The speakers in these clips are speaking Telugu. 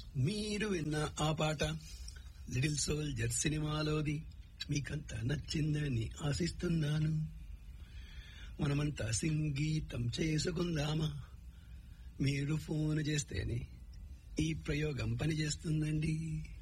మీరు విన్న ఆ పాట లిటిల్ సోల్జర్ సినిమాలోది మీకంతా నచ్చిందని ఆశిస్తున్నాను మనమంతా సంగీతం చేసుకుందామా మీరు ఫోన్ చేస్తేనే ఈ ప్రయోగం పనిచేస్తుందండి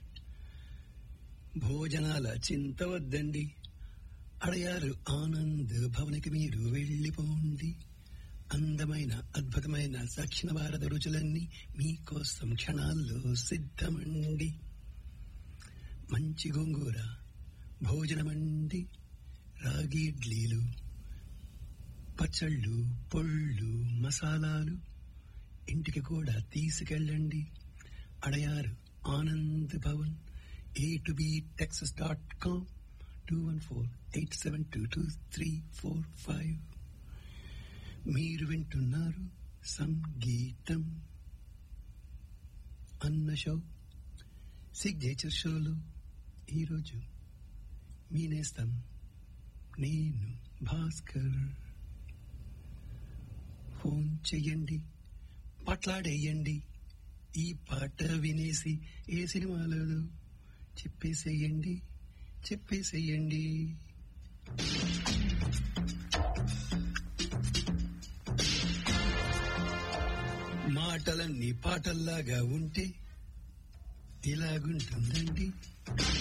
భోజనాల చింత వద్దండి అడయారు ఆనంద్ భవనికి మీరు వెళ్ళిపోండి అందమైన అద్భుతమైన దక్షిణ భారత రుచులన్నీ మీకోసం క్షణాల్లో సిద్ధమండి మంచి గోంగూర భోజనమండి రాగి ఇడ్లీలు పచ్చళ్ళు పొళ్ళు మసాలాలు ఇంటికి కూడా తీసుకెళ్ళండి Adyar Anand Bhavan A two B Texas dot com two one four eight seven two two three four five మీరు వింటున్నారు సంగీతం అన్న షో సిగ్నేచర్ షోలో ఈరోజు మీ నేస్తం నేను భాస్కర్ ఫోన్ చెయ్యండి మాట్లాడేయండి ఈ పాట వినేసి ఏ సినిమాలో చెప్పేసేయండి చెప్పేసేయండి మాటలన్నీ పాటల్లాగా ఉంటే ఇలాగుంటుందండి